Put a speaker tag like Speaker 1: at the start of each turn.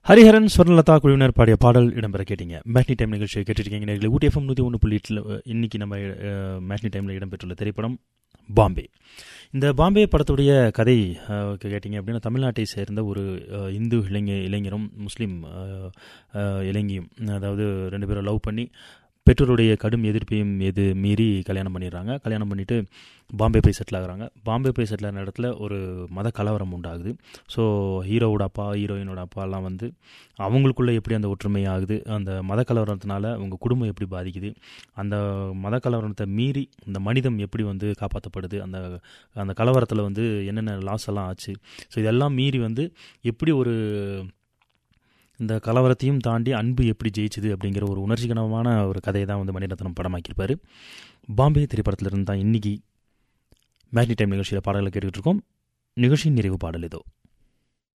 Speaker 1: ஹரிஹரன் ஸ்வர்ணலதா குழுவினர் பாடிய பாடல் இடம்பெற கேட்டீங்க மேட்னி டைம் நிகழ்ச்சியை கேட்டுருக்கீங்க நேர்களை ஊட்டி எஃப்எம் நூற்றி ஒன்று புள்ளி எட்டில் இன்னைக்கு நம்ம அஹ், மேட்னி டைமில் இடம்பெற்றுள்ள திரைப்படம் பாம்பே இந்த பாம்பே படத்துடைய கதை அஹ், கேட்டிங்க அப்படின்னா தமிழ்நாட்டை சேர்ந்த ஒரு அஹ், இந்து இளைஞ இளைஞரும் முஸ்லீம் அஹ், அஹ், இளைஞியும் அதாவது ரெண்டு பேரும் லவ் பண்ணி பெற்றோருடைய கடும் எதிர்ப்பையும் எது மீறி கல்யாணம் பண்ணிடுறாங்க கல்யாணம் பண்ணிட்டு பாம்பே போய் செட்டில் ஆகுறாங்க பாம்பே போய் செட்டில் ஆன இடத்துல ஒரு மத கலவரம் உண்டாகுது ஸோ ஹீரோவோட அப்பா ஹீரோயினோட அப்பாலாம் வந்து அவங்களுக்குள்ளே எப்படி அந்த ஒற்றுமை ஆகுது அந்த மத கலவரத்தினால உங்கள் குடும்பம் எப்படி பாதிக்குது அந்த மத கலவரத்தை மீறி இந்த மனிதம் எப்படி வந்து காப்பாற்றப்படுது அந்த அந்த கலவரத்தில் வந்து என்னென்ன லாஸ் எல்லாம் ஆச்சு ஸோ இதெல்லாம் மீறி வந்து எப்படி ஒரு இந்த கலவரத்தையும் தாண்டி அன்பு எப்படி ஜெயிச்சுது அப்படிங்கிற ஒரு உணர்ச்சிகரமான ஒரு கதையை தான் வந்து மணிரத்னம் படமாக்கியிருப்பார் பாம்பே திரைப்படத்திலிருந்து தான் இன்னைக்கு மேட்னி டைம் நிகழ்ச்சியில் பாடல்களை கேட்டுக்கிட்டு இருக்கோம் நிகழ்ச்சியின் நிறைவு பாடல் இதோ